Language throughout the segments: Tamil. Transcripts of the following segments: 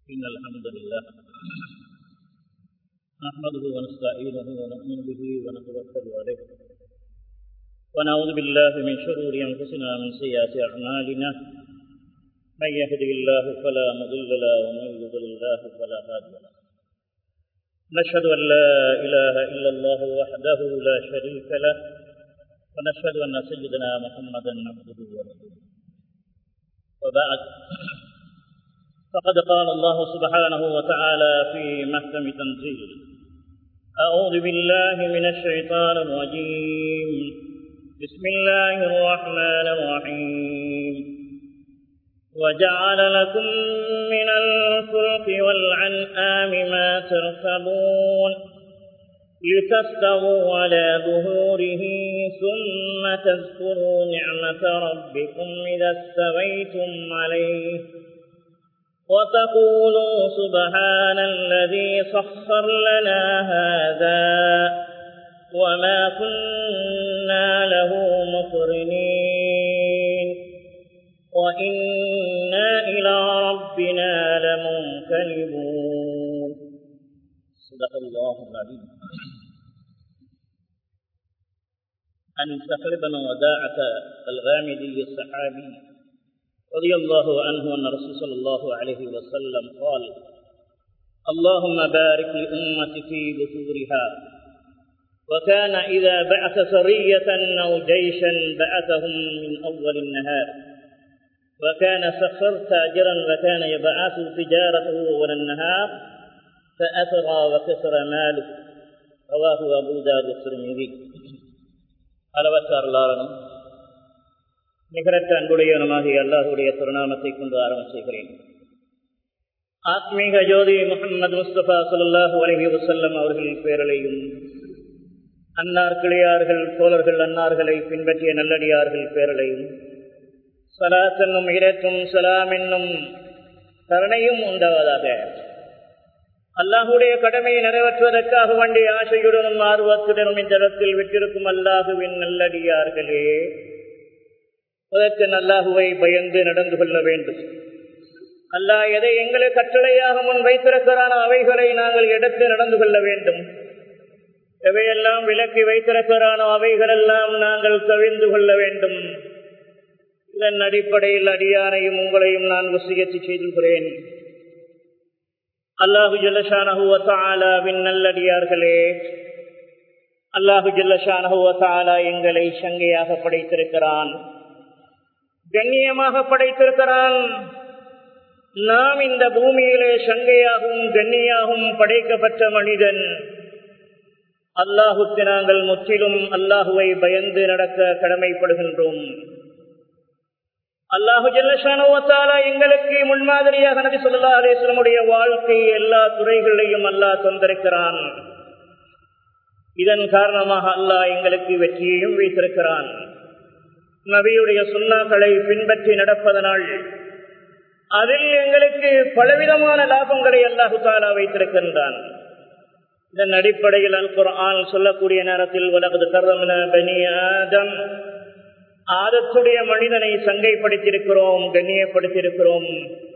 إن الحمد لله نحمده ونستعينه ونؤمن به ونتوكل عليه ونعوذ بالله من شرور أنفسنا ومن سيئات أعمالنا من يهده الله فلا مضل له ومن يضلل الله فلا هادي له نشهد أن لا إله إلا الله وحده لا شريك له ونشهد أن سيدنا محمدا عبده ورسوله وبعد فقد قال الله سبحانه وتعالى في محكم تنزيل أعوذ بالله من الشيطان الرجيم بسم الله الرحمن الرحيم وجعل لكم من الفلك والعنآم ما تركبون لتستووا على ظهوره ثم تذكروا نعمة ربكم إذا استويتم عليه وتقولوا سبحان الذي سخر لنا هذا وما كنا له مقرنين وإنا إلى ربنا لمنقلبون صدق الله العظيم عن سخر بن وداعة الغامدي الصحابي رضي الله عنه أن رسول صلى الله عليه وسلم قال اللهم بارك لأمتي في ذكورها وكان إذا بعث سرية أو جيشا بعثهم من أول النهار وكان سخر تاجرا وكان يبعث تجارته أول النهار فأثرى وكسر ماله رواه أبو داود الترمذي அளவற்ற அருளாளனும் நிகரற்ற அன்புடையவனுமாகிய அல்லாஹுடைய திருநாமத்தை கொண்டு ஆரம்பம் செய்கிறேன் ஆத்மீக ஜோதி முகமது முஸ்தபா சுல்லாஹூ அலஹி வசல்லம் அவர்கள் பேரலையும் அன்னார் கிளியார்கள் தோழர்கள் அன்னார்களை பின்பற்றிய நல்லடியார்கள் பேரலையும் சலாத் என்னும் இரக்கும் சலாம் என்னும் கருணையும் உண்டாவதாக அல்லாஹுடைய கடமையை நிறைவேற்றுவதற்காக வேண்டிய ஆசையுடனும் ஆர்வத்துடனும் இந்த இடத்தில் விட்டிருக்கும் அல்லாஹுவின் நல்லடியார்களே அதற்கு அல்லாஹுவை பயந்து நடந்து கொள்ள வேண்டும் அல்லாஹ் எதை எங்களை கட்டளையாக முன் வைத்திருக்கிறானோ அவைகளை நாங்கள் எடுத்து நடந்து கொள்ள வேண்டும் எவையெல்லாம் விலக்கி வைத்திருக்கிறானோ அவைகளெல்லாம் நாங்கள் கவிழ்ந்து கொள்ள வேண்டும் இதன் அடிப்படையில் அடியானையும் உங்களையும் நான் வசியத்து செய்துகிறேன் அல்லாஹு ஜல்லஷானஹுவத்தாலாவின் நல்லடியார்களே அல்லாஹு ஜல்லஷானஹுவத்தாலா எங்களை சங்கையாக படைத்திருக்கிறான் கண்ணியமாக படைத்திருக்கிறான் நாம் இந்த பூமியிலே சங்கையாகவும் கண்ணியாகவும் படைக்கப்பட்ட மனிதன் அல்லாஹுக்கு நாங்கள் முற்றிலும் அல்லாஹுவை பயந்து நடக்க கடமைப்படுகின்றோம் அல்லாஹு ஜல்லஷானுவத்தாலா எங்களுக்கு முன்மாதிரியாக நபி சொல்லா அலேஸ்வரமுடைய வாழ்க்கை எல்லா துறைகளையும் அல்லாஹ் தந்திருக்கிறான் இதன் காரணமாக அல்லாஹ் எங்களுக்கு வெற்றியையும் வைத்திருக்கிறான் நபியுடைய சுண்ணாக்களை பின்பற்றி நடப்பதனால் அதில் எங்களுக்கு பலவிதமான லாபங்களை அல்லாஹு தாலா வைத்திருக்கின்றான் இதன் அடிப்படையில் அல் குர்ஆன் சொல்லக்கூடிய நேரத்தில் உலகது கர்மன பனி ஆதம் ஆதத்துடைய மனிதனை சங்கைப்படுத்தியிருக்கிறோம் கண்ணியப்படுத்தியிருக்கிறோம்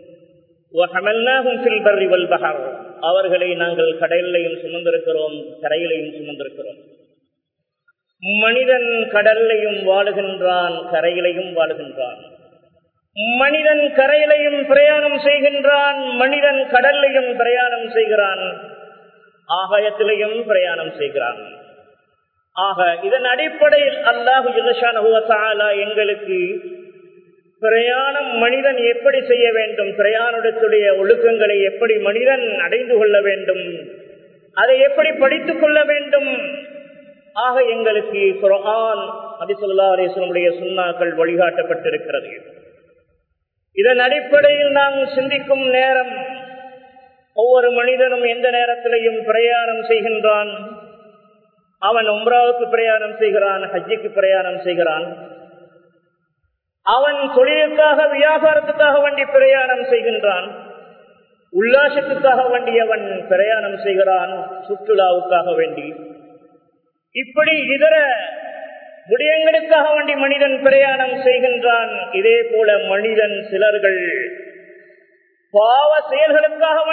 அவர்களை நாங்கள் கடலையும் சுமந்திருக்கிறோம் கரையிலையும் சுமந்திருக்கிறோம் மனிதன் கடல்லையும் வாழுகின்றான் கரையிலையும் வாழுகின்றான் மனிதன் கரையிலையும் பிரயாணம் செய்கின்றான் மனிதன் கடல்லையும் பிரயாணம் செய்கிறான் ஆகாயத்திலையும் பிரயாணம் செய்கிறான் ஆக இதன் அடிப்படையில் அல்லாஹு ஜில்லஷானா எங்களுக்கு பிரயாணம் மனிதன் எப்படி செய்ய வேண்டும் பிரயாணத்துடைய ஒழுக்கங்களை எப்படி மனிதன் அடைந்து கொள்ள வேண்டும் அதை எப்படி படித்துக் கொள்ள வேண்டும் ஆக எங்களுக்கு குரான் அபிசுல்லா அலிஸ்லமுடைய சுண்ணாக்கள் வழிகாட்டப்பட்டிருக்கிறது இதன் அடிப்படையில் நாம் சிந்திக்கும் நேரம் ஒவ்வொரு மனிதனும் எந்த நேரத்திலையும் பிரயாணம் செய்கின்றான் அவன் உம்ராவுக்கு பிரயாணம் செய்கிறான் ஹஜ்ஜிக்கு பிரயாணம் செய்கிறான் அவன் தொழிலுக்காக வியாபாரத்துக்காக வண்டி பிரயாணம் செய்கின்றான் உல்லாசத்துக்காக வேண்டி அவன் பிரயாணம் செய்கிறான் சுற்றுலாவுக்காக வேண்டி இப்படி இதர விடயங்களுக்காக வேண்டி மனிதன் பிரயாணம் செய்கின்றான் இதே போல மனிதன் சிலர்கள் பாவ செயல்களுக்காக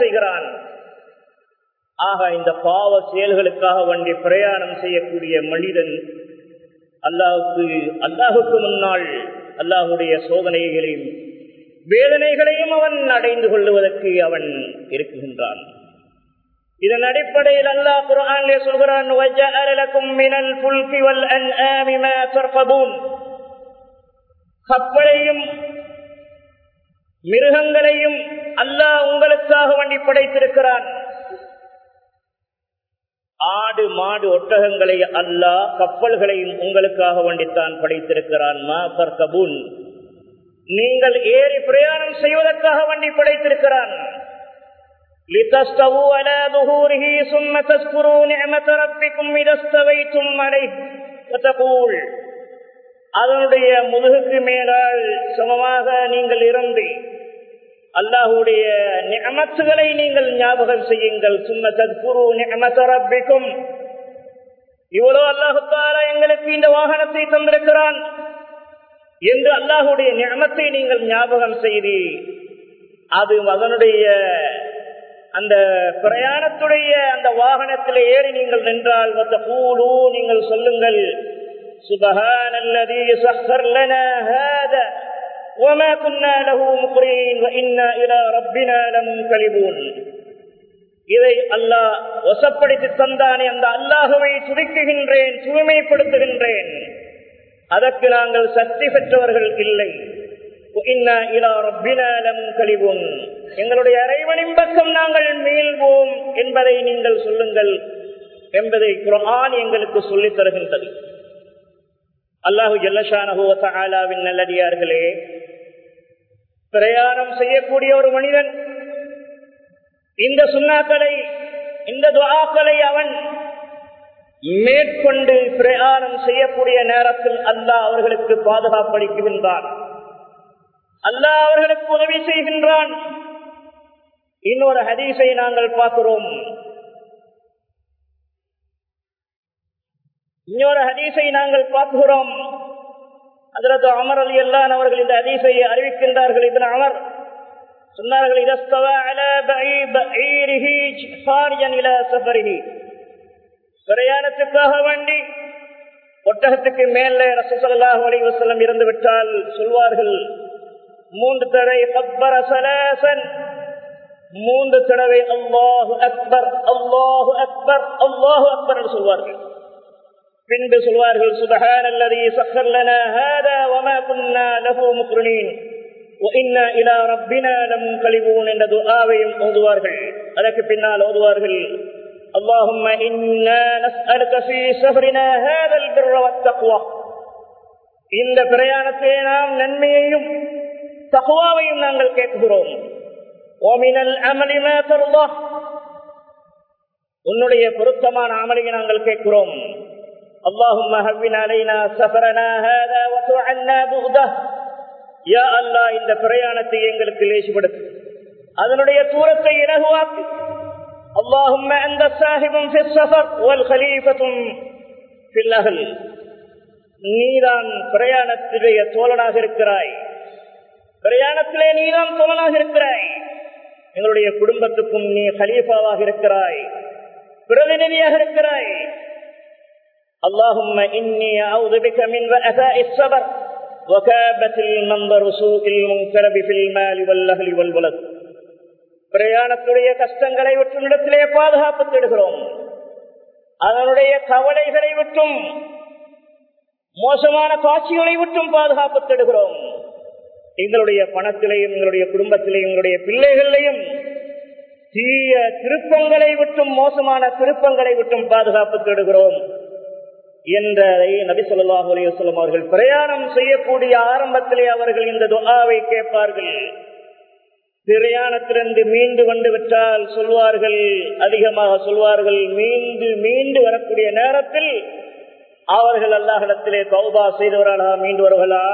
செய்கிறான் ஆக இந்த பாவ செயல்களுக்காக வண்டி பிரயாணம் செய்யக்கூடிய மனிதன் அல்லாஹுக்கு அல்லாஹுக்கு முன்னால் அல்லாஹுடைய சோதனைகளையும் வேதனைகளையும் அவன் அடைந்து கொள்ளுவதற்கு அவன் இருக்குகின்றான் இதன் அடிப்படையில் அல்லாஹ் குர்ஆனிலே சொல்கிறான் وَجَعَلَ لَكُم مِّنَ الْفُلْكِ وَالْأَنْعَامِ مَا تَرْكَبُونَ கப்பலையும் மிருகங்களையும் அல்லாஹ் உங்களுக்காக வண்டி படைத்திருக்கிறான் ஆடு மாடு ஒட்டகங்களை அல்லாஹ் கப்பல்களையும் உங்களுக்காக வண்டித்தான் படைத்திருக்கிறான் மா பர்கபூன் நீங்கள் ஏறி பிரயாணம் செய்வதற்காக வண்டி படைத்திருக்கிறான் لتستووا على ظهوره ثم تذكروا نعمة ربكم إذا استويتم عليه وتقول அதனுடைய முதுகுக்கு மேலால் சமமாக நீங்கள் இறந்து அல்லாஹுடைய நியமத்துகளை நீங்கள் ஞாபகம் செய்யுங்கள் சும்ம தத்குரு நியமத்தரப்பிக்கும் இவ்வளோ அல்லாஹுத்தாரா எங்களுக்கு இந்த வாகனத்தை தந்திருக்கிறான் என்று அல்லாஹுடைய நியமத்தை நீங்கள் ஞாபகம் செய்து அது அதனுடைய அந்த பிரயாணத்துடைய அந்த வாகனத்தில் ஏறி நீங்கள் நின்றால் வந்த கூடு நீங்கள் சொல்லுங்கள் سبحان الذي سخر لنا هذا وما كنا له مقرين وإنا إلى ربنا لمنقلبون இதை அல்லாஹ் வசப்படுத்தி தந்தானே அந்த அல்லாஹுவை துடிக்குகின்றேன் தூய்மைப்படுத்துகின்றேன் அதற்கு நாங்கள் சக்தி பெற்றவர்கள் இல்லை கழிவோம் எங்களுடைய அரைவனின் பக்கம் நாங்கள் மீள்வோம் என்பதை நீங்கள் சொல்லுங்கள் என்பதை குரான் எங்களுக்கு சொல்லித் தருகின்றது அல்லாஹு ஜல்லஷானஹுவின் நல்லடியார்களே பிரயாணம் செய்யக்கூடிய ஒரு மனிதன் இந்த சுண்ணாக்களை இந்த துவாக்களை அவன் மேற்கொண்டு பிரயாணம் செய்யக்கூடிய நேரத்தில் அல்லாஹ் அவர்களுக்கு பாதுகாப்பளிக்கின்றான் அல்லாஹ் அவர்களுக்கு உதவி செய்கின்றான் இன்னொரு ஹதீஸை நாங்கள் பார்க்கிறோம் இன்னொரு ஹதீஸை நாங்கள் பார்க்கிறோம் அதற்கு அமர் அலி அல்லான் அவர்கள் இந்த ஹதீஸை அறிவிக்கின்றார்கள் இதன் அமர் சொன்னார்கள் பிரயாணத்துக்காக வேண்டி ஒட்டகத்துக்கு மேலே ரசசல்லாஹ் அலி வசலம் இருந்து விட்டால் சொல்வார்கள் மூன்று தடவை கப்பர சலாசன் மூன்று தடவை அல்லாஹு அக்பர் அல்லாஹு அக்பர் அல்லாஹு அக்பர் என்று சொல்வார்கள் பின்பு சொல்வார்கள் சுபஹான் அல்லது சக்கர் லனா ஹாதா வமா குன்னா லஹு முக்ரினீன் وإنا إلى ربنا لمنقلبون என்ற துஆவையும் ஓதுவார்கள் அதற்கு பின்னால் ஓதுவார்கள் اللهم إنا نسألك في سفرنا هذا البر والتقوى இந்த பிரயாணத்தை நாம் நன்மையையும் தகுவாவையும் நாங்கள் கேட்கிறோம் ஓமினல் அமளி மேத்தருவா உன்னுடைய பொருத்தமான அமலியை நாங்கள் கேட்கிறோம் اللهم هون علينا سفرنا هذا وتعنا بغده யா அல்லா இந்த பிரயாணத்தை எங்களுக்கு லேசிப்படுத்து அதனுடைய தூரத்தை இலகுவாக்கு اللهم أنت صاحب في السفر والخليفة في الأهل நீதான் பிரயாணத்திலேய தோழனாக இருக்கிறாய் பிரயாணத்திலே நீதான் தோழனாக இருக்கிறாய் எங்களுடைய குடும்பத்துக்கும் நீ ஹலீஃபாவாக இருக்கிறாய் பிரதிநிதியாக இருக்கிறாய் اللهم إني أعوذ بك من وأثاء الصبر وكابة المنظر سوء المنكرب في المال والأهل والولد பிரயாணத்துடைய கஷ்டங்களை விட்டும் இடத்திலே பாதுகாப்பு தேடுகிறோம் அதனுடைய கவலைகளை விட்டும் மோசமான காட்சிகளை விட்டும் பாதுகாப்பு தேடுகிறோம் எங்களுடைய பணத்திலையும் எங்களுடைய குடும்பத்திலையும் எங்களுடைய பிள்ளைகளிலையும் தீய திருப்பங்களை விட்டும் மோசமான திருப்பங்களை விட்டும் பாதுகாப்பு தேடுகிறோம் என்றதை நபி சொல்லாஹ் அலையுஸ்லம் அவர்கள் பிரயாணம் செய்யக்கூடிய ஆரம்பத்திலே அவர்கள் இந்த துஆவை கேட்பார்கள் பிரயாணத்திலிருந்து மீண்டு வந்து விட்டால் சொல்வார்கள் அதிகமாக சொல்வார்கள் மீண்டு மீண்டு வரக்கூடிய நேரத்தில் அவர்கள் அல்லாஹிடத்திலே தௌபா செய்தவர்களாக மீண்டு வருவர்களா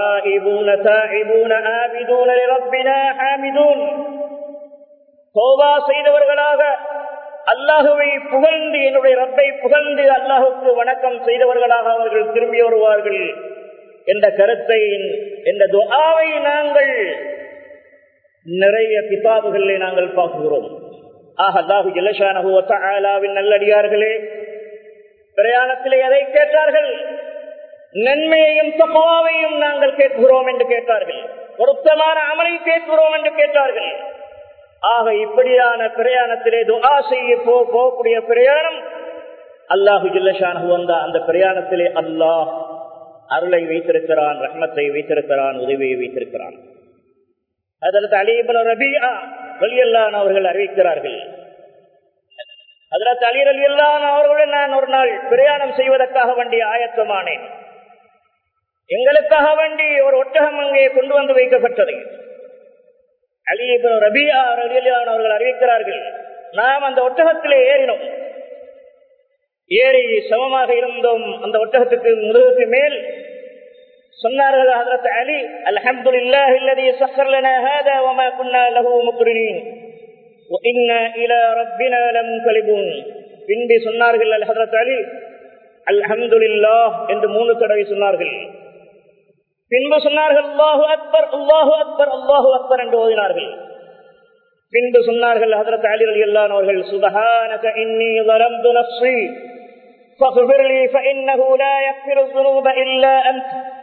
தௌபா செய்தவர்களாக அல்லாஹுவை புகழ்ந்து என்னுடைய ரப்பை புகழ்ந்து அல்லாஹுக்கு வணக்கம் செய்தவர்களாக அவர்கள் திரும்பி வருவார்கள் என்ற கருத்தை என்ற துஆவை நாங்கள் நிறைய கிதாபுகளிலே நாங்கள் பார்க்கிறோம் ஆஹ் அல்லாஹு ஜலஷானஹுவின் நல்லடியார்களே பிரயாணத்திலே எதை கேட்டார்கள் நன்மையையும் தக்குவாவையும் நாங்கள் கேட்கிறோம் என்று கேட்டார்கள் பொருத்தமான அமலை கேட்கிறோம் என்று கேட்டார்கள் ஆக இப்படியான பிரயாணத்திலே துஆ செய்ய போகக்கூடிய பிரயாணம் அல்லாஹு ஜில்லஷானு வந்த அந்த பிரயாணத்திலே அல்லாஹ் அருளை வைத்திருக்கிறான் ரஹ்மத்தை வைத்திருக்கிறான் உதவியை வைத்திருக்கிறான் அதற்கு அலிபல ரபியா வலியல்லான் அவர்கள் அறிவிக்கிறார்கள் அதற்கு அலீர் அலி அல்லான் அவர்களுடன் நான் ஒரு நாள் பிரயாணம் செய்வதற்காக வேண்டிய ஆயத்தமானேன் எங்களுக்காக வேண்டி ஒரு ஒட்டகம் அங்கே கொண்டு வந்து வைக்கப்பட்டது அலிபன் ரபியா ரலியல்லான் அவர்கள் அறிவிக்கிறார்கள் நாம் அந்த ஒட்டகத்திலே ஏறினோம் ஏறி சமமாக இருந்தோம் அந்த ஒட்டகத்துக்கு முதுகுக்கு மேல் சொன்னார்கள் ஹதரத் அலி அல்ஹம்துலில்லாஹி அல்லதி சக்கர் லனா ஹாதா வமா குன்னா லஹு முக்ரினீன் وإنا إلى ربنا لمنقلبون பின்பு சொன்னார்கள் அல் ஹதரத் அலி அல்ஹம்துலில்லாஹ் என்று மூணு தடவை சொன்னார்கள் பின்பு சொன்னார்கள் அல்லாஹு அக்பர் அல்லாஹு அக்பர் அல்லாஹு அக்பர் என்று ஓதினார்கள் பின்பு சொன்னார்கள் ஹதரத் அலி அலி அல்லான் அவர்கள் சுபஹானக இன்னி ظلمت نفسي فاغفر لي فإنه لا يغفر الذنوب إلا أنت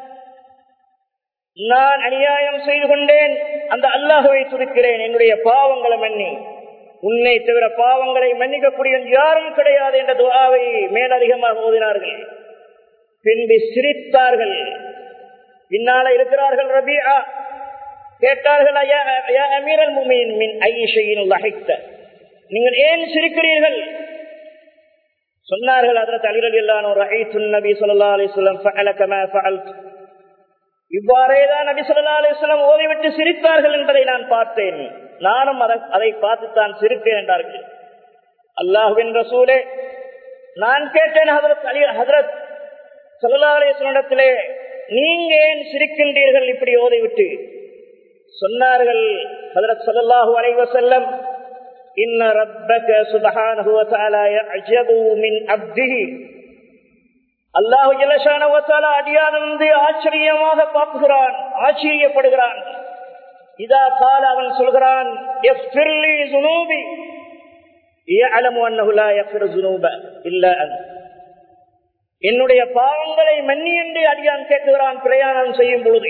நான் அநியாயம் செய்து கொண்டேன் அந்த அல்லாஹுவை துடிக்கிறேன் என்னுடைய பாவங்களை மன்னி உன்னை தவிர பாவங்களை மன்னிக்கக்கூடிய யாரும் கிடையாது என்ற துவாவை மேலதிகமாக ஓதினார்கள் பின்பு சிரித்தார்கள் பின்னால இருக்கிறார்கள் ரபியா கேட்டார்கள் அமீரல் முமீன் மின் ஐஷையின் நீங்கள் ஏன் சிரிக்கிறீர்கள் சொன்னார்கள் அதற்கு அலிரல் இல்லான ஒரு ஐத்து நபி சொல்லா அலிஸ்லாம் இவ்வாறேதான் நபி சொல்லா அலிஸ்லாம் ஓதிவிட்டு சிரித்தார்கள் என்பதை நான் பார்த்தேன் நானும் அதை பார்த்துத்தான் சிரித்தேன் என்றார்கள் அல்லாஹுவின் ரசூலே நான் கேட்டேன் ஹதரத் அலி ஹதரத் சல்லா அலிஸ்லத்திலே நீங்க ஏன் சிரிக்கின்றீர்கள் இப்படி ஓதிவிட்டு சொன்னார்கள் ஹதரத் சல்லாஹூ அலைவசல்லம் இன்ன ரப்பக சுபஹானஹு வ தஆலா யஅஜபு மின் அப்திஹி அல்லாஹு ஜல்லஷானஹு வ தஆலா அடியானந்து ஆச்சரியமாக பார்க்கிறான் ஆச்சரியப்படுகிறான் இதா கால அவன் சொல்கிறான் எஃபிர்லி ஜுனூபி يعلم انه لا يغفر الذنوب الا انت என்னுடைய பாவங்களை மன்னி என்று அடியான் கேட்கிறான் பிரயாணம் செய்யும் பொழுது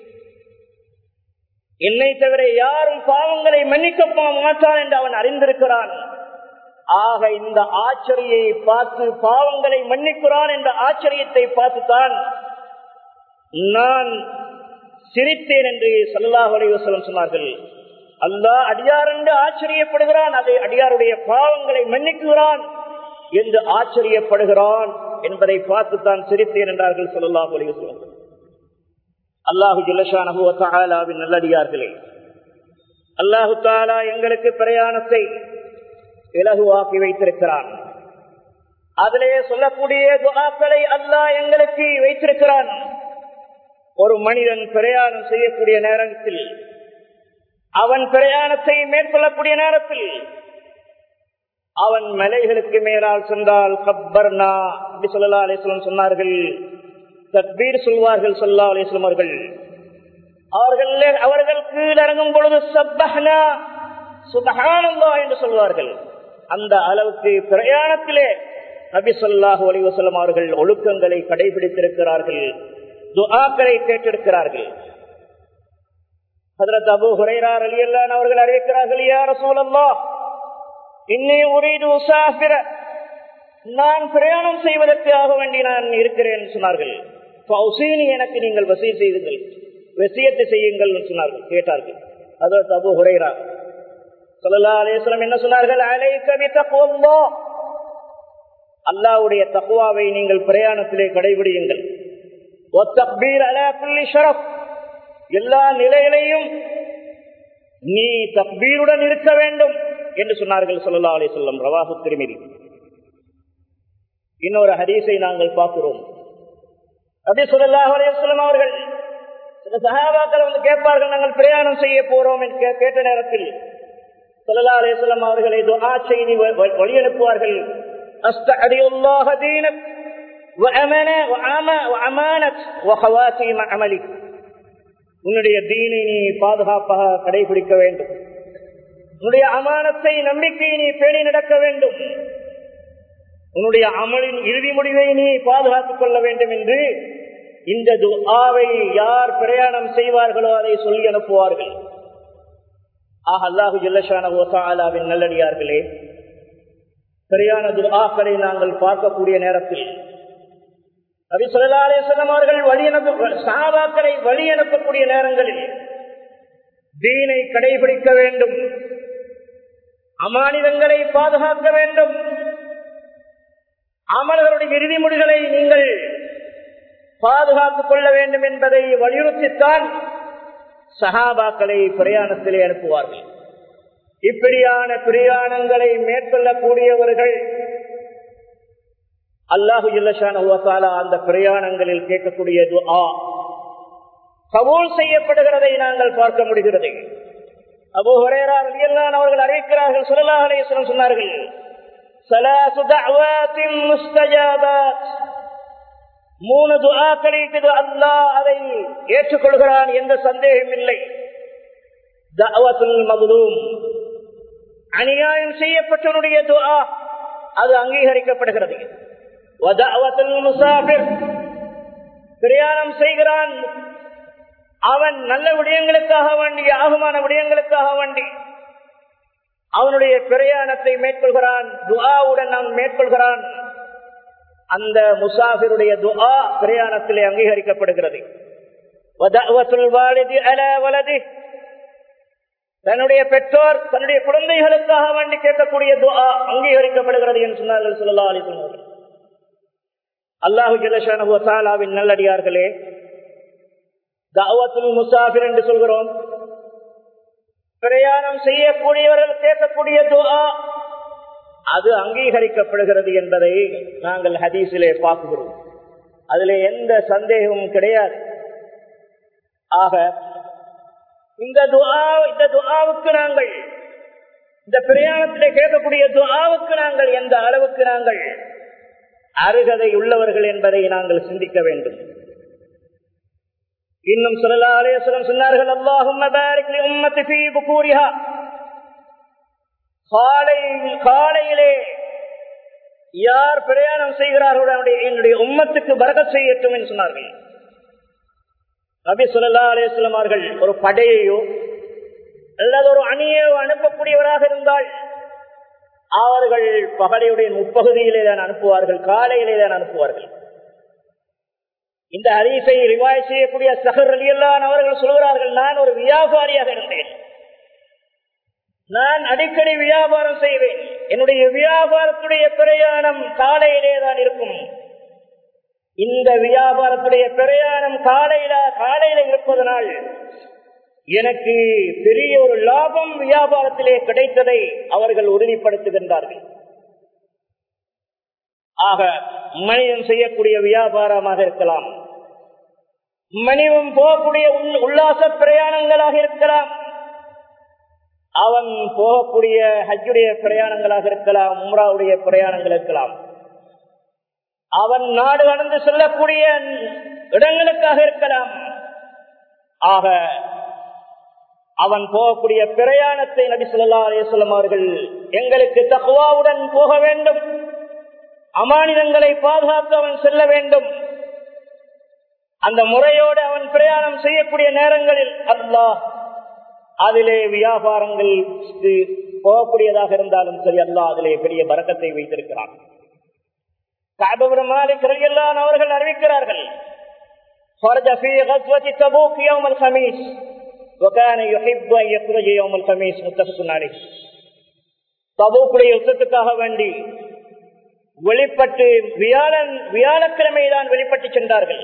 என்னை தவிர யாரும் பாவங்களை மன்னிக்க மாட்டான் என்று அவன் அறிந்திருக்கிறான் ஆக இந்த ஆச்சரியை பார்த்து பாவங்களை மன்னிக்கிறான் என்ற ஆச்சரியத்தை பார்த்துத்தான் நான் சிரித்தேன் என்று சல்லாஹ் அலைவசலம் சொன்னார்கள் அல்லாஹ் அடியார் என்று ஆச்சரியப்படுகிறான் அதை அடியாருடைய பாவங்களை மன்னிக்குகிறான் என்று ஆச்சரியப்படுகிறான் என்பதை பார்த்துத்தான் சிரித்தேன் என்றார்கள் சொல்லல்லாஹ் அலைவசலம் அல்லாஹு ஜில்லஷானஹுவின் நல்லடியார்களே அல்லாஹு தாலா எங்களுக்கு பிரயாணத்தை இலகுவாக்கி வைத்திருக்கிறான் அதிலே சொல்லக்கூடிய துவாக்களை அல்லாஹ் எங்களுக்கு வைத்திருக்கிறான் ஒரு மனிதன் பிரயாணம் செய்யக்கூடிய நேரத்தில் அவன் பிரயாணத்தை மேற்கொள்ளக்கூடிய நேரத்தில் அவன் மலைகளுக்கு மேலால் சென்றால் கப்பர்னா அப்படி சொல்லலா அலிஸ்லம் சொன்னார்கள் தக்பீர் சொல்வார்கள் சொல்லா அலிஸ்லம் அவர்கள் அவர்கள் அவர்கள் கீழிறங்கும் பொழுது சப்பஹ்னா சுபஹானல்லா என்று சொல்வார்கள் அந்த அளவுக்கு பிரயாணத்திலே நபி சொல்லாஹு அலிவசல்லம் அவர்கள் ஒழுக்கங்களை கடைபிடித்திருக்கிறார்கள் துஆக்களை கேட்டிருக்கிறார்கள் ஹதரத் அபு ஹுரைரார் அலி அல்லான் அவர்கள் அறிவிக்கிறார்கள் யார் சூழல்லா இன்னே உரைது உசாபிர நான் பிரயாணம் செய்வதற்காக வேண்டி நான் இருக்கிறேன் சொன்னார்கள் எனக்கு நீங்கள் வசிய செய்துங்கள் வசியத்தை செய்யுங்கள் சொன்னார்கள் கேட்டார்கள் அதற்கு அபு ஹுரைரா சொல்லலா அலேஸ்வரம் என்ன சொன்னார்கள் அலை கவி தக்குவோ அல்லாவுடைய தக்குவாவை நீங்கள் பிரயாணத்திலே கடைபிடியுங்கள் எல்லா நிலையிலையும் நீ தக்பீருடன் இருக்க வேண்டும் என்று சொன்னார்கள் சொல்லலா அலி சொல்லம் ரவாஹு திருமிதி இன்னொரு ஹதீஸை நாங்கள் பார்க்கிறோம் அப்படி சொல்லலா அலையம் அவர்கள் சில சகாபாக்கள் வந்து கேட்பார்கள் நாங்கள் பிரயாணம் செய்ய போறோம் என்று கேட்ட நேரத்தில் சொல்லலா அலையம் அவர்களை துஆ செய்தி வழி அனுப்புவார்கள் அஸ்தஅதியுல்லாஹ தீனக் உன்னுடைய தீனை நீ பாதுகாப்பாக கடைபிடிக்க வேண்டும் உன்னுடைய அமானத்தை நம்பிக்கையை நீ பேணி நடக்க வேண்டும் உன்னுடைய அமலின் இறுதி முடிவை நீ பாதுகாத்துக் கொள்ள வேண்டும் என்று இந்த துஆவை யார் பிரயாணம் செய்வார்களோ அதை சொல்லி அனுப்புவார்கள் ஆஹ் அல்லாஹு ஜல்லஷான ஓசாலாவின் நல்லடியார்களே சரியான துஆக்களை நாங்கள் பார்க்கக்கூடிய நேரத்தில் நபி சொல்லா அலிஸ்லாம் அவர்கள் வழி அனுப்ப சாபாக்களை வழி அனுப்பக்கூடிய நேரங்களில் தீனை கடைபிடிக்க வேண்டும் அமானிதங்களை பாதுகாக்க வேண்டும் அமல்களுடைய இறுதி முடிகளை நீங்கள் பாதுகாத்துக் கொள்ள வேண்டும் என்பதை வலியுறுத்தித்தான் சஹாபாக்களை பிரயாணத்திலே அனுப்புவார்கள் இப்படியான பிரயாணங்களை மேற்கொள்ளக்கூடியவர்கள் அல்லாஹு இல்லஷான அந்த பிரயாணங்களில் கேட்கக்கூடிய துஆ கபூல் செய்யப்படுகிறதை நாங்கள் பார்க்க முடிகிறது அபு ஹுரேரா ரலியல்லாஹு அவர்கள் அறிவிக்கிறார்கள் ஸல்லல்லாஹு அலைஹி வஸல்லம் சொன்னார்கள் ثلاث دعوات مستجابات மூணு துஆக்கள் இருக்குது அல்லாஹ் அதை ஏற்றுக்கொள்கிறான் எந்த சந்தேகம் இல்லை தஅவத்துல் மظلوم அநியாயம் செய்யப்பட்டவனுடைய துஆ அது அங்கீகரிக்கப்படுகிறது வதஅவத்துல் முசாஃபிர் பிரயாணம் செய்கிறான் அவன் நல்ல விடயங்களுக்காக வேண்டி ஆகுமான விடயங்களுக்காக வேண்டி அவனுடைய பிரயாணத்தை மேற்கொள்கிறான் துஆவுடன் அவன் மேற்கொள்கிறான் அந்த முசாஃபிருடைய துஆ பிரயாணத்திலே அங்கீகரிக்கப்படுகிறது தன்னுடைய பெற்றோர் தன்னுடைய குழந்தைகளுக்காக வேண்டி கேட்கக்கூடிய துஆ அங்கீகரிக்கப்படுகிறது என்று சொன்னார்கள் சொல்லா அலி சொன்னார்கள் அல்லாஹு ஜலஷானவின் நல்லடியார்களே தாவத்துல் முசாஃபிர் என்று சொல்கிறோம் பிரயாணம் செய்யக்கூடியவர்கள் கேட்கக்கூடிய துஆ அது அங்கீகரிக்கப்படுகிறது என்பதை நாங்கள் ஹதீஸிலே பார்க்கிறோம் அதிலே எந்த சந்தேகமும் கிடையாது ஆக இந்த துஆ இந்த துஆவுக்கு நாங்கள் இந்த பிரயாணத்திலே கேட்கக்கூடிய துஆவுக்கு நாங்கள் எந்த அளவுக்கு நாங்கள் அருகதை உள்ளவர்கள் என்பதை நாங்கள் சிந்திக்க வேண்டும் இன்னும் சொல்லலா அலேஸ்வரம் சொன்னார்கள் அல்லாஹும் காலை காலையிலே யார் பிரயாணம் செய்கிறார்களோ என்னுடைய உம்மத்துக்கு பரக செய்யட்டும் என்று சொன்னார்கள் நபி சொல்லா அலேஸ்வரம் அவர்கள் ஒரு படையையோ அல்லது ஒரு அணியோ அனுப்பக்கூடியவராக இருந்தால் அவர்கள் பகலையுடைய முப்பகுதியிலே தான் அனுப்புவார்கள் காலையிலே தான் அனுப்புவார்கள் இந்த ஹரீஸை ரிவாய் செய்யக்கூடிய சகர் அலியல்லான் அவர்கள் சொல்கிறார்கள் நான் ஒரு வியாபாரியாக இருந்தேன் நான் அடிக்கடி வியாபாரம் செய்வேன் என்னுடைய வியாபாரத்துடைய பிரயாணம் காலையிலே தான் இருக்கும் இந்த வியாபாரத்துடைய பிரயாணம் காலையில காலையில இருப்பதனால் எனக்கு பெரிய ஒரு லாபம் வியாபாரத்திலே கிடைத்ததை அவர்கள் உறுதிப்படுத்துகின்றார்கள் ஆக மனிதன் செய்யக்கூடிய வியாபாரமாக இருக்கலாம் மனிதன் போகக்கூடிய உல்லாச பிரயாணங்களாக இருக்கலாம் அவன் போகக்கூடிய ஹஜ்ஜுடைய பிரயாணங்களாக இருக்கலாம் உம்ராவுடைய பிரயாணங்கள் இருக்கலாம் அவன் நாடு கடந்து செல்லக்கூடிய இடங்களுக்காக இருக்கலாம் ஆக அவன் போகக்கூடிய பிரயாணத்தை நபி சொல்லா அலிஸ்லாம் அவர்கள் எங்களுக்கு தக்குவாவுடன் போக வேண்டும் அமானிதங்களை பாதுகாத்து அவன் செல்ல வேண்டும் அந்த முறையோடு அவன் பிரயாணம் செய்யக்கூடிய நேரங்களில் அல்லாஹ் அதிலே வியாபாரங்கள் போகக்கூடியதாக இருந்தாலும் சரி அல்லாஹ் அதிலே பெரிய பறக்கத்தை வைத்திருக்கிறான் அவர்கள் அறிவிக்கிறார்கள் خرج في غزوة تبوك يوم الخميس وكان يحب أن يخرج يوم الخميس متفق عليه தபூக்குடைய யுத்தத்துக்காக வேண்டி வெளிப்பட்டு வியாழன் வியாழக்கிழமைதான் வெளிப்பட்டு சென்றார்கள்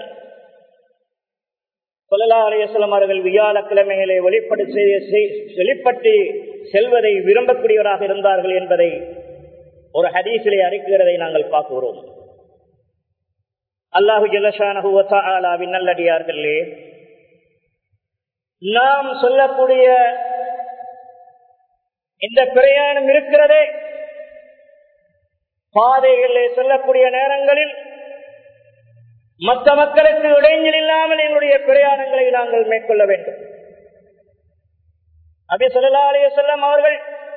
சொல்லலா அலையம் அவர்கள் வியாழக்கிழமைகளை வெளிப்பட்டு வெளிப்பட்டு செல்வதை விரும்பக்கூடியவராக இருந்தார்கள் என்பதை ஒரு ஹதீசிலே அறிக்கிறதை நாங்கள் பார்க்கிறோம் அல்லாஹு ஜலஷானவின் நல்லடியார்களே நாம் சொல்லக்கூடிய இந்த பிரயாணம் இருக்கிறதே பாதைகளிலே செல்லக்கூடிய நேரங்களில் மற்ற மக்களுக்கு இடைஞ்சல் இல்லாமல் எங்களுடைய பிரயாணங்களை நாங்கள் மேற்கொள்ள வேண்டும் அபி சொல்லா அலைய செல்லம் அவர்கள்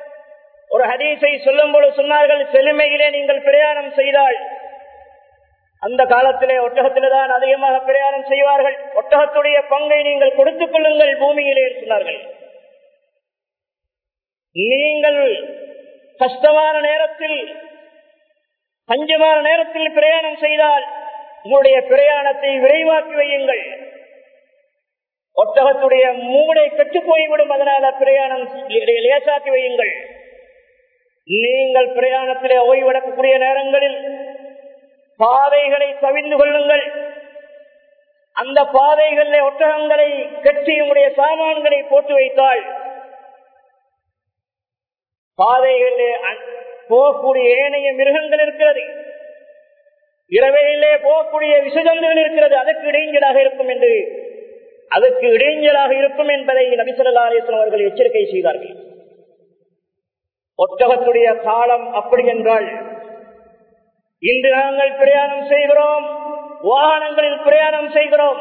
ஒரு ஹதீஸை சொல்லும் பொழுது சொன்னார்கள் செழுமையிலே நீங்கள் பிரயாணம் செய்தால் அந்த காலத்திலே ஒட்டகத்திலே தான் அதிகமாக பிரயாணம் செய்வார்கள் ஒட்டகத்துடைய பங்கை நீங்கள் கொடுத்துக் கொள்ளுங்கள் பூமியிலே சொன்னார்கள் நீங்கள் கஷ்டமான நேரத்தில் பஞ்சமான நேரத்தில் பிரயாணம் செய்தால் உங்களுடைய பிரயாணத்தை விரைவாக்கி வையுங்கள் ஒட்டகத்துடைய மூடை கெட்டு போய்விடும் அதனால பிரயாணம் லேசாக்கி வையுங்கள் நீங்கள் பிரயாணத்திலே ஓய்வெடுக்கக்கூடிய நேரங்களில் பாதைகளை தவிர்ந்து கொள்ளுங்கள் அந்த பாதைகளில் ஒட்டகங்களை கட்டி உங்களுடைய சாமான்களை போட்டு வைத்தால் பாதைகளிலே போகக்கூடிய ஏனைய மிருகங்கள் இருக்கிறது இரவையிலே போகக்கூடிய விசஜந்துகள் இருக்கிறது அதற்கு இடைஞ்சலாக இருக்கும் என்று அதற்கு இடைஞ்சலாக இருக்கும் என்பதை நபிசல்லா அலிஸ்லாம் அவர்கள் எச்சரிக்கை செய்தார்கள் ஒட்டகத்துடைய காலம் அப்படி என்றால் இன்று நாங்கள் பிரயாணம் செய்கிறோம் வாகனங்களில் பிரயாணம் செய்கிறோம்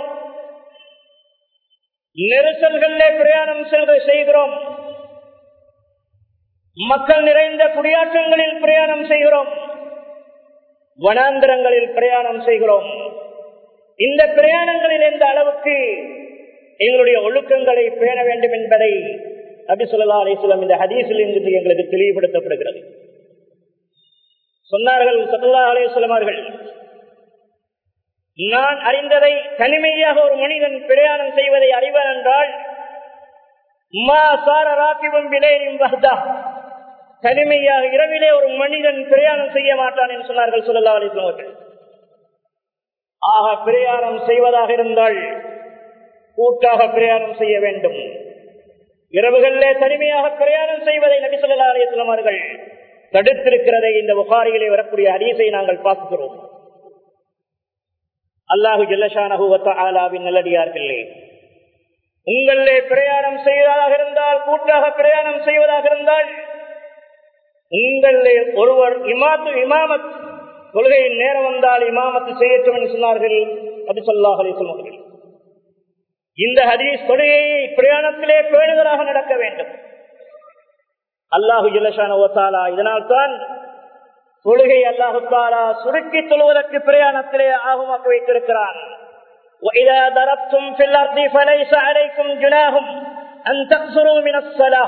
நெரிசல்களிலே பிரயாணம் செய்கிறோம் மக்கள் நிறைந்த குடியாற்றங்களில் பிரயாணம் செய்கிறோம் வனாந்திரங்களில் பிரயாணம் செய்கிறோம் இந்த பிரயாணங்களில் எந்த அளவுக்கு எங்களுடைய ஒழுக்கங்களை பேண வேண்டும் என்பதை நபி சொல்லா அலிஸ்லாம் இந்த ஹதீஸில் இருந்து எங்களுக்கு தெளிவுபடுத்தப்படுகிறது சொன்னார்கள் சல்லா அலிஸ்லாம் அவர்கள் நான் அறிந்ததை தனிமையாக ஒரு மனிதன் பிரயாணம் செய்வதை அறிவன் என்றால் மா சார ராக்கிபம் விலையும் வஹ்தா தனிமையாக இரவிலே ஒரு மனிதன் பிரயாணம் செய்ய மாட்டான் என்று சொன்னார்கள் சொல்லல்லா அலிஸ்லாம் அவர்கள் ஆக பிரயாணம் செய்வதாக இருந்தால் கூட்டாக பிரயாணம் செய்ய வேண்டும் இரவுகளிலே தனிமையாக பிரயாணம் செய்வதை நபிசல்லா அலிஸ்லாம் அவர்கள் தடுத்திருக்கிறதை இந்த புகாரியிலே வரக்கூடிய அரியசை நாங்கள் பார்க்கிறோம் அல்லாஹு ஜல்லஷானஹுவின் நல்லடியார்களே உங்களே பிரயாணம் செய்வதாக இருந்தால் கூட்டாக பிரயாணம் செய்வதாக இருந்தால் உங்களே ஒருவர் இமாத்து இமாமத் கொள்கையின் நேரம் வந்தால் இமாமத்து செய்யட்டும் என்று சொன்னார்கள் அது சொல்லாஹ் அலிஸ்லாம் இந்த ஹதீஸ் தொழுகையை பிரயாணத்திலே பேணுதலாக நடக்க வேண்டும் அல்லாஹு ஜல்லஷான ஓத்தாலா இதனால் தான் தொழுகை அல்லாஹு தாலா சுருக்கி தொழுவதற்கு பிரயாணத்திலே ஆகமாக்கி வைத்திருக்கிறான் وإذا ضربتم في الأرض فليس عليكم جناح أن تقصروا من الصلاة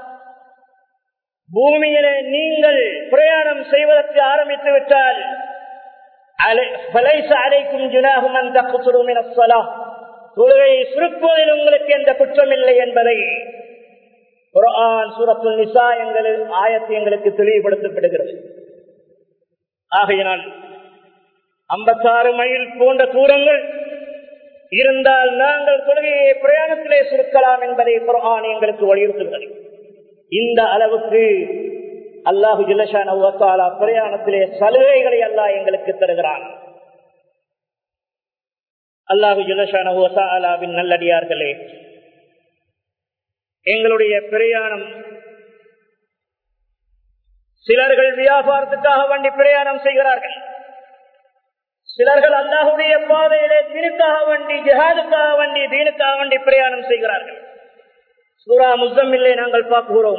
பூமியிலே நீங்கள் பிரயாணம் செய்வதற்கு ஆரம்பித்து விட்டால் அலைக்கும் ஜுனாகும் அந்த தொழுகையை சுருக்குவதில் உங்களுக்கு எந்த குற்றம் இல்லை என்பதை குரான் சூரத்து நிசா எங்களில் ஆயத்து எங்களுக்கு தெளிவுபடுத்தப்படுகிறது ஆகையினால் ஐம்பத்தாறு மைல் போன்ற தூரங்கள் இருந்தால் நாங்கள் தொழுகையை பிரயாணத்திலே சுருக்கலாம் என்பதை குரான் எங்களுக்கு வலியுறுத்துகிறது இந்த அளவுக்கு அல்லாஹு ஜில்லஷான பிரயாணத்திலே சலுகைகளை அல்லாஹ் எங்களுக்கு தருகிறான் அல்லாஹு ஜில்லஷானவின் நல்லடியார்களே எங்களுடைய பிரயாணம் சிலர்கள் வியாபாரத்துக்காக வண்டி பிரயாணம் செய்கிறார்கள் சிலர்கள் அல்லாஹுடைய பாதையிலே தீனுக்காக வண்டி ஜிஹாதுக்காக வண்டி தீனுக்காக வண்டி பிரயாணம் செய்கிறார்கள் சூரா முசம்மில்லை நாங்கள் பார்க்கிறோம்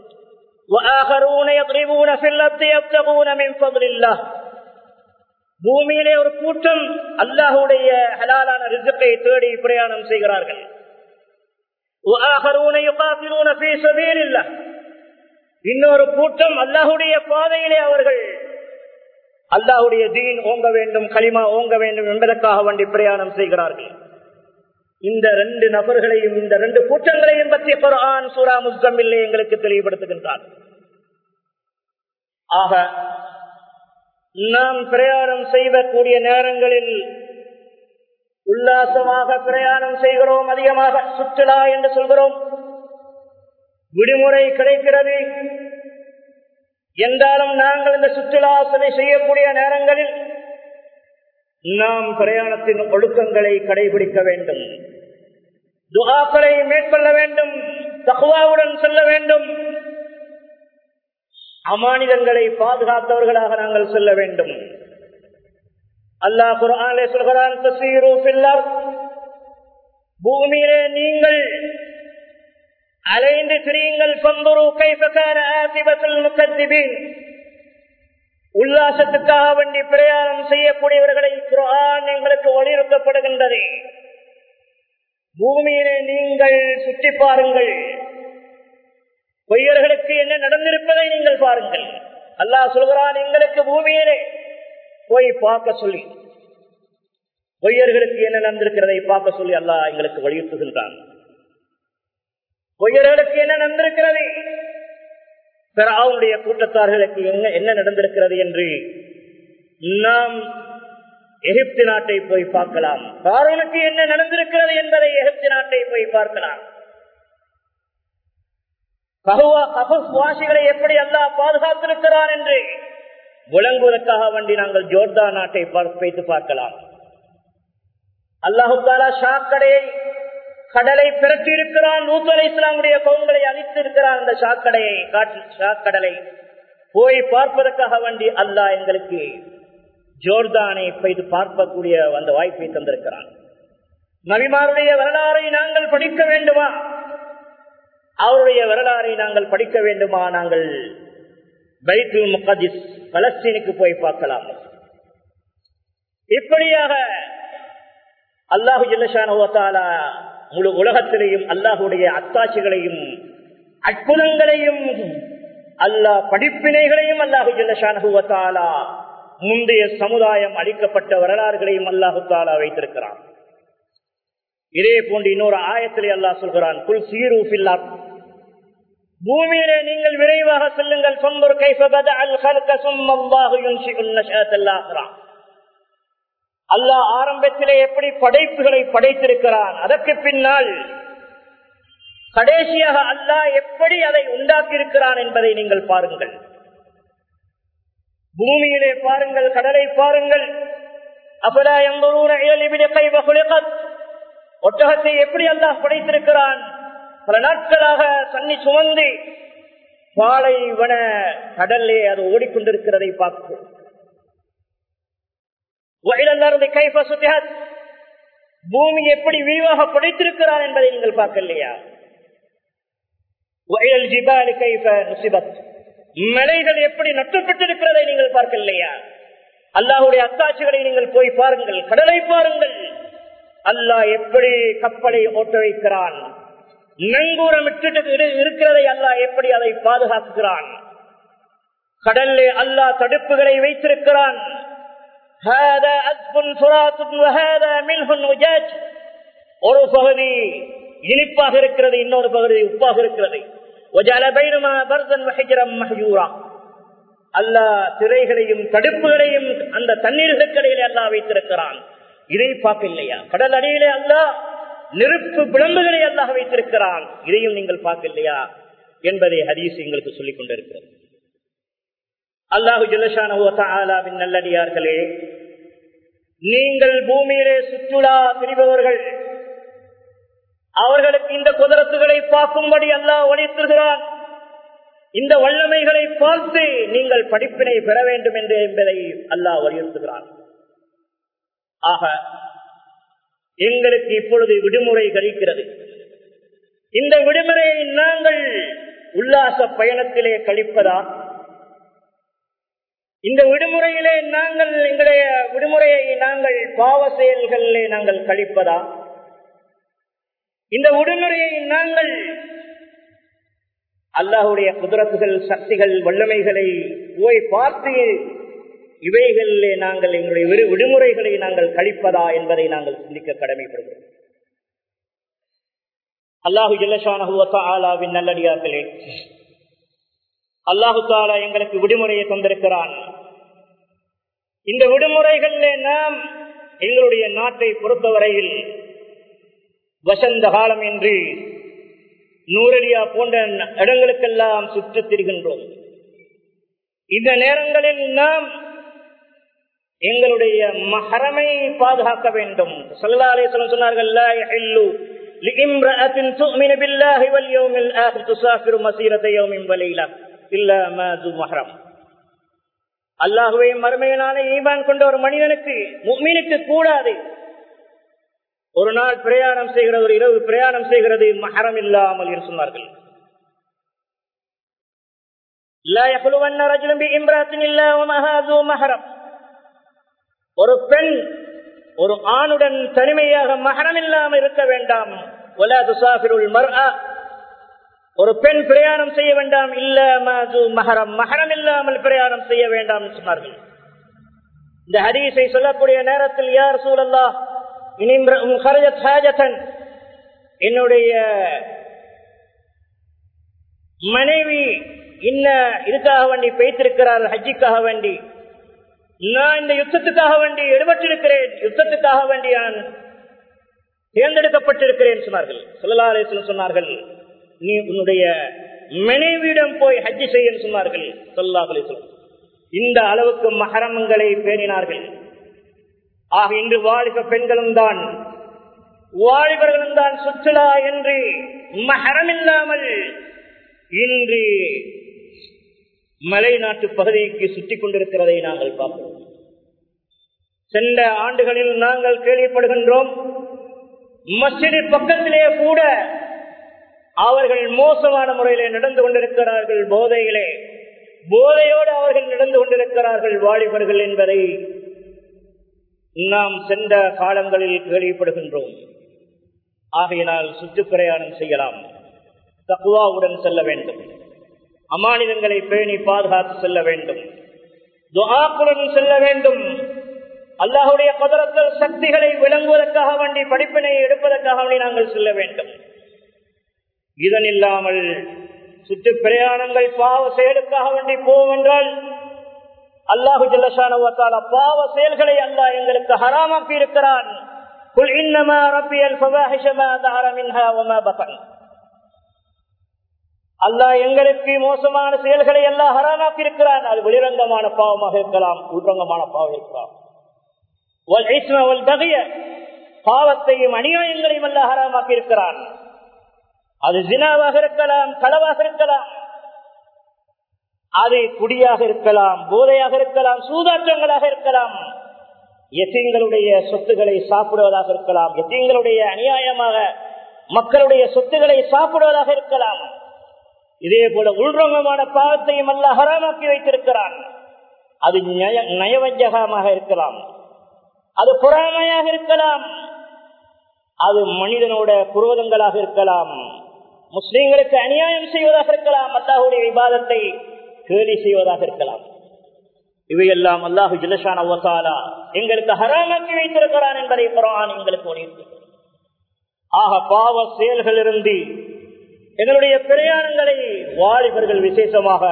பூமியிலே ஒரு கூட்டம் அல்லாஹுடைய ஹலாலான ரிசுக்கை தேடி பிரயாணம் செய்கிறார்கள் இன்னொரு கூட்டம் அல்லாஹுடைய பாதையிலே அவர்கள் அல்லாஹுடைய தீன் ஓங்க வேண்டும் களிமா ஓங்க வேண்டும் என்பதற்காக வண்டி பிரயாணம் செய்கிறார்கள் இந்த ரெண்டு நபர்களையும் இந்த ரெண்டு கூட்டங்களையும் பற்றி குரான் சூரா முஸ்தமில்லை எங்களுக்கு தெளிவுபடுத்துகின்றார் ஆக நாம் பிரயாணம் செய்யக்கூடிய நேரங்களில் உல்லாசமாக பிரயாணம் செய்கிறோம் அதிகமாக சுற்றுலா என்று சொல்கிறோம் விடுமுறை கிடைக்கிறது என்றாலும் நாங்கள் இந்த சுற்றுலாசனை செய்யக்கூடிய நேரங்களில் நாம் பிரயாணத்தின் ஒழுக்கங்களை கடைபிடிக்க வேண்டும் துகாக்களை மேற்கொள்ள வேண்டும் தகுவாவுடன் செல்ல வேண்டும் அமானிதங்களை பாதுகாத்தவர்களாக நாங்கள் செல்ல வேண்டும் அல்லாஹ் குரானே சொல்கிறான் பூமியிலே நீங்கள் அலைந்து திரியுங்கள் பந்துரு கைபகார ஆசிபத்தில் முக்கத்திபீன் உல்லாசத்துக்காக வேண்டி பிரயாணம் செய்யக்கூடியவர்களை குரான் எங்களுக்கு வலியுறுத்தப்படுகின்றது பூமியிலே நீங்கள் சுற்றி பாருங்கள் பொய்யர்களுக்கு என்ன நடந்திருப்பதை நீங்கள் பாருங்கள் அல்லாஹ் சொல்கிறான் எங்களுக்கு பூமியிலே போய் பார்க்க சொல்லி பொய்யர்களுக்கு என்ன நடந்திருக்கிறதை பார்க்க சொல்லி அல்லாஹ் எங்களுக்கு வலியுறுத்துகின்றான் பொய்யர்களுக்கு என்ன நடந்திருக்கிறது அவனுடைய கூட்டத்தார்களுக்கு என்ன என்ன நடந்திருக்கிறது என்று நாம் எகிப்து நாட்டை போய் பார்க்கலாம் காரனுக்கு என்ன நடந்திருக்கிறது என்பதை எகிப்து நாட்டை போய் பார்க்கலாம் வாசிகளை எப்படி அல்லா பாதுகாத்திருக்கிறான் என்று விளங்குவதற்காக வேண்டி நாங்கள் ஜோர்தா நாட்டை வைத்து பார்க்கலாம் அல்லாஹு தாலா ஷாக்கடையை கடலை பிறட்டி இருக்கிறான் நூத்தலை இஸ்லாமுடைய கவுன்களை அழித்து இருக்கிறான் அந்த சாக்கடையை காற்று சாக்கடலை போய் பார்ப்பதற்காக வேண்டி அல்லாஹ் எங்களுக்கு ஜோர்தானை போய்த்து பார்க்கக்கூடிய அந்த வாய்ப்பை தந்திருக்கிறான் நபிமாருடைய வரலாறை நாங்கள் படிக்க வேண்டுமா அவருடைய வரலாறை நாங்கள் படிக்க வேண்டுமா நாங்கள் பைத்துல் முகதிஸ் பலஸ்தீனுக்கு போய் பார்க்கலாம் இப்படியாக அல்லாஹு ஜல்லஷான முழு உலகத்திலேயும் அல்லாஹுடைய அத்தாட்சிகளையும் அற்புதங்களையும் அல்லாஹ் படிப்பினைகளையும் அல்லாஹு ஜல்லஷானா முந்தைய சமுதாயம் அளிக்கப்பட்ட வரலாறுகளையும் அல்லாஹு தாலா வைத்திருக்கிறான் இதே போன்று இன்னொரு ஆயத்திலே அல்லாஹ் சொல்கிறான் குல் சீரூஃபில்லா பூமியிலே நீங்கள் விரைவாக செல்லுங்கள் சொம்பர் கைஃபபத அல் ஹல்க சும்மல்லாஹு யுன்ஷிகுன் நஷஅத்தல் ஆஹிரா அல்லாஹ் ஆரம்பத்திலே எப்படி படைப்புகளை படைத்திருக்கிறான் அதற்கு பின்னால் கடைசியாக அல்லாஹ் எப்படி அதை உண்டாக்கி இருக்கிறான் என்பதை நீங்கள் பாருங்கள் பூமியிலே பாருங்கள் கடலை பாருங்கள் அப்பதா எம்பூன ஒட்டகத்தை எப்படி அல்லாஹ் படைத்திருக்கிறான் பல நாட்களாக தண்ணி சுமந்து பாலைவன கடல்லே அது ஓடிக்கொண்டிருக்கிறதை பார்க்கிறோம் பூமி எப்படி விரிவாக படைத்திருக்கிறான் என்பதை நீங்கள் பார்க்கலையா மலைகள் எப்படி நட்டப்பட்டிருக்கிறதை நீங்கள் பார்க்கலையா அல்லாஹுடைய அத்தாட்சிகளை நீங்கள் போய் பாருங்கள் கடலை பாருங்கள் அல்லாஹ் எப்படி கப்பலை ஓட்ட வைக்கிறான் நங்கூரம் விட்டுட்டு இருக்கிறதை அல்லாஹ் எப்படி அதை பாதுகாக்கிறான் கடல்லே அல்லாஹ் தடுப்புகளை வைத்திருக்கிறான் هذا أذب فرات وهذا ملح وجاج ஒரு பகுதி இனிப்பாக இருக்கிறது இன்னொரு பகுதி உப்பாக இருக்கிறது அல்லாஹ் திரைகளையும் தடுப்புகளையும் அந்த தண்ணீர்களுக்கடையிலே அல்லா வைத்திருக்கிறான் இதை பார்க்கலையா கடல் அடியிலே அல்லாஹ் நெருப்பு விளம்புகளை அல்லாஹ் வைத்திருக்கிறான் இதையும் நீங்கள் பார்க்கலையா என்பதை ஹதீஸ் எங்களுக்கு சொல்லிக் கொண்டிருக்கிறது அல்லாஹு ஜலஷானின் நல்லடியார்களே நீங்கள் பூமியிலே சுற்றுலா பிரிபவர்கள் அவர்களுக்கு இந்த குதிரத்துகளை பார்க்கும்படி அல்லாஹ் ஒழித்திருக்கிறான் இந்த வல்லமைகளை பார்த்து நீங்கள் படிப்பினை பெற வேண்டும் என்று என்பதை அல்லாஹ் வலியுறுத்துகிறான் ஆக எங்களுக்கு இப்பொழுது விடுமுறை கழிக்கிறது இந்த விடுமுறையை நாங்கள் உல்லாச பயணத்திலே கழிப்பதா இந்த விடுமுறையிலே நாங்கள் எங்களுடைய விடுமுறையை நாங்கள் பாவ செயல்களிலே நாங்கள் கழிப்பதா இந்த விடுமுறையை நாங்கள் அல்லாஹுடைய குதிரத்துகள் சக்திகள் வல்லமைகளை போய் பார்த்து இவைகளிலே நாங்கள் எங்களுடைய விடுமுறைகளை நாங்கள் கழிப்பதா என்பதை நாங்கள் சிந்திக்க கடமைப்படுகிறோம் அல்லாஹு ஜல்லஷானஹுவின் நல்லடியார்களே அல்லாஹு தாலா எங்களுக்கு விடுமுறையை தந்திருக்கிறான் இந்த விடுமுறைகளிலே நாம் எங்களுடைய நாட்டை பொறுத்தவரையில் வசந்த காலம் என்று நூறடியா போன்ற இடங்களுக்கெல்லாம் சுற்றித் திரிகின்றோம் இந்த நேரங்களில் நாம் எங்களுடைய மகரமை பாதுகாக்க வேண்டும் சொல்லாலேசனம் சொன்னார்கள் لامرأة تؤمن بالله واليوم الآخر تسافر مسيرة يوم وليلة إلا ما ذو محرم அல்லாஹுவையும் மறுமையினால ஈமான் கொண்ட ஒரு மனிதனுக்கு முக்மீனுக்கு கூடாது ஒரு நாள் பிரயாணம் செய்கிற ஒரு இரவு பிரயாணம் செய்கிறது மகரம் இல்லாமல் சொன்னார்கள் لا يخلون رجل بامرأة إلا ومعها ذو محرم ஒரு பெண் ஒரு ஆணுடன் தனிமையாக மகரம் இல்லாமல் இருக்க வேண்டாம் ஒலா துசாபிருள் மர்ஆ ஒரு பெண் பிரயாணம் செய்ய வேண்டாம் இல்ல மது மகரம் மகரம் இல்லாமல் பிரயாணம் செய்ய வேண்டாம் என்று சொன்னார்கள் இந்த ஹதீஸை சொல்லக்கூடிய நேரத்தில் யார் சூழல்லா இனி ஹரஜத் ஹாஜத்தன் என்னுடைய மனைவி இன்ன இதுக்காக வேண்டி பெய்திருக்கிறார் ஹஜ்ஜிக்காக வேண்டி நான் இந்த யுத்தத்துக்காக வேண்டி எடுபட்டிருக்கிறேன் யுத்தத்துக்காக வேண்டி நான் தேர்ந்தெடுக்கப்பட்டிருக்கிறேன் சொன்னார்கள் சொல்லலா அலிஸ்லம் சொன்னார்கள் நீ உன்னுடைய மனைவியிடம் போய் ஹஜ்ஜி செய்ய சொன்னார்கள் சொல்லா அலிஸ்லம் இந்த அளவுக்கு மகரமங்களை பேணினார்கள் ஆக இன்று வாலிப பெண்களும் தான் வாலிபர்களும் தான் சுற்றுலா என்று மகரம் இல்லாமல் இன்று மலை நாட்டு பகுதிக்கு சுற்றி கொண்டிருக்கிறதை நாங்கள் பார்க்கிறோம் சென்ற ஆண்டுகளில் நாங்கள் கேள்விப்படுகின்றோம் மஸ்ஜிது பக்கத்திலே கூட அவர்கள் மோசமான முறையிலே நடந்து கொண்டிருக்கிறார்கள் போதையிலே போதையோடு அவர்கள் நடந்து கொண்டிருக்கிறார்கள் வாலிபர்கள் என்பதை நாம் சென்ற காலங்களில் கேள்விப்படுகின்றோம் ஆகையினால் சுற்றுப்பிரயாணம் செய்யலாம் தக்குவாவுடன் செல்ல வேண்டும் அமானிதங்களை பேணி பாதுகாத்து செல்ல வேண்டும் துஆக்குடன் செல்ல வேண்டும் அல்லாஹுடைய பதரத்தல் சக்திகளை விளங்குவதற்காக வேண்டி படிப்பினை எடுப்பதற்காக வேண்டி நாங்கள் செல்ல வேண்டும் இதன் இல்லாமல் சுற்று பிரயாணங்கள் பாவ செயலுக்காக வேண்டி போவோம் என்றால் அல்லாஹு ஜல்லஷான பாவ செயல்களை அல்லாஹ் எங்களுக்கு ஹராமாக்கி இருக்கிறான் குல் இன்னமா ரப்பியல் ஃபவாஹிஷ மா தஹர மின்ஹா வமா பதன் அல்லாஹ் எங்களுக்கு மோசமான செயல்களை எல்லாம் ஹராமாக்கி இருக்கிறான் அது வெளிரங்கமான பாவமாக இருக்கலாம் உள்ரங்கமான பாவம் இருக்கலாம் பாவத்தையும் அநியாயங்களையும் அல்ல ஹராமாக்கி இருக்கிறான் அது ஜினாவாக இருக்கலாம் களவாக இருக்கலாம் அது குடியாக இருக்கலாம் போதையாக இருக்கலாம் சூதாற்றங்களாக இருக்கலாம் எத்தீங்களுடைய சொத்துக்களை சாப்பிடுவதாக இருக்கலாம் எத்தீங்களுடைய அநியாயமாக மக்களுடைய சொத்துக்களை சாப்பிடுவதாக இருக்கலாம் இதே போல உள்ரங்கமான பாவத்தையும் அல்ல ஹராமாக்கி வைத்திருக்கிறான் அது நயவஞ்சகமாக இருக்கலாம் அது பொறாமையாக இருக்கலாம் அது மனிதனோட குரோதங்களாக இருக்கலாம் முஸ்லீம்களுக்கு அநியாயம் செய்வதாக இருக்கலாம் அல்லாஹுடைய விவாதத்தை கேலி செய்வதாக இருக்கலாம் இவையெல்லாம் அல்லாஹு ஜிலஷான ஒசாலா எங்களுக்கு ஹராமாக்கி வைத்திருக்கிறான் என்பதை குரான் எங்களுக்கு ஆக பாவ செயல்கள் இருந்து எங்களுடைய பிரயாணங்களை வாலிபர்கள் விசேஷமாக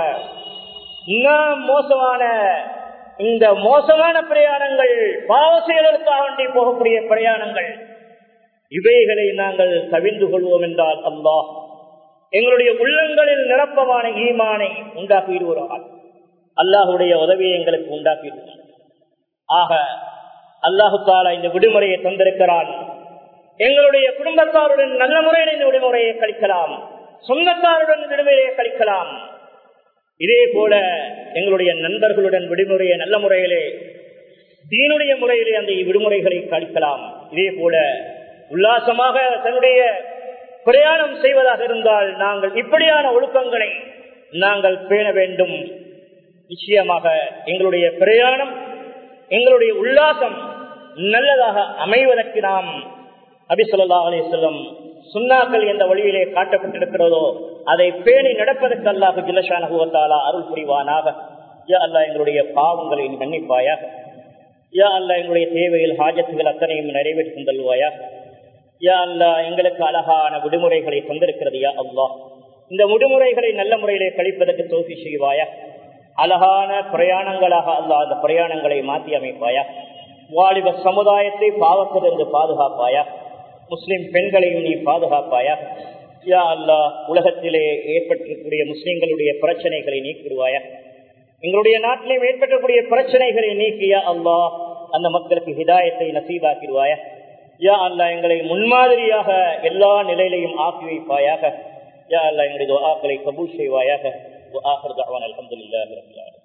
நாம் மோசமான இந்த மோசமான பிரயாணங்கள் பாவ செயலுக்காக வேண்டி போகக்கூடிய பிரயாணங்கள் இவைகளை நாங்கள் தவிர்ந்து கொள்வோம் என்றால் அல்லாஹ் எங்களுடைய உள்ளங்களில் நிரப்பமான ஈமானை உண்டாக்கிடுவார் அல்லாஹுடைய உதவியை எங்களுக்கு உண்டாக்கிடுவார் ஆக அல்லாஹு தாலா இந்த விடுமுறையை தந்திருக்கிறான் எங்களுடைய குடும்பத்தாருடன் நல்ல முறையில் இந்த விடுமுறையை கழிக்கலாம் சொந்தத்தாருடன் விடுமுறையை கழிக்கலாம் இதே போல எங்களுடைய நண்பர்களுடன் விடுமுறையை நல்ல முறையிலே தீனுடைய முறையிலே அந்த விடுமுறைகளை கழிக்கலாம் இதே போல உல்லாசமாக தன்னுடைய பிரயாணம் செய்வதாக இருந்தால் நாங்கள் இப்படியான ஒழுக்கங்களை நாங்கள் பேண வேண்டும் நிச்சயமாக எங்களுடைய பிரயாணம் எங்களுடைய உல்லாசம் நல்லதாக அமைவதற்கு நாம் அபிசல்லா அலி செல்லம் சுண்ணாக்கள் எந்த வழியிலே காட்டப்பட்டிருக்கிறதோ அதை பேணி நடப்பதற்கு அல்லாஹு ஜிலஷானகுவத்தாலா அருள் புரிவானாக யா அல்லா எங்களுடைய பாவங்களை மன்னிப்பாயாக யா அல்லா எங்களுடைய தேவையில் ஹாஜத்துகள் அத்தனையும் நிறைவேற்றி தருவாயாக யா அல்லா எங்களுக்கு அழகான விடுமுறைகளை தந்திருக்கிறது யா அல்லாஹ் இந்த விடுமுறைகளை நல்ல முறையிலே கழிப்பதற்கு தோசி செய்வாயா அழகான பிரயாணங்களாக அல்லா அந்த பிரயாணங்களை மாற்றி அமைப்பாயா வாலிப சமுதாயத்தை பாவத்திலிருந்து பாதுகாப்பாயா முஸ்லிம் பெண்களையும் நீ பாதுகாப்பாயா யா அல்லா உலகத்திலே ஏற்பட்டிருக்கக்கூடிய முஸ்லிம்களுடைய பிரச்சனைகளை நீக்கிடுவாயா எங்களுடைய நாட்டிலே ஏற்பட்டக்கூடிய பிரச்சனைகளை நீக்கியா அல்லா அந்த மக்களுக்கு ஹிதாயத்தை நசீபாக்கிடுவாயா யா அல்லா எங்களை முன்மாதிரியாக எல்லா நிலையிலையும் ஆக்கி வைப்பாயாக யா அல்லா எங்களுடைய ஆக்களை கபூல் செய்வாயாக ஆஹர் தகவான் அலமதுல்லா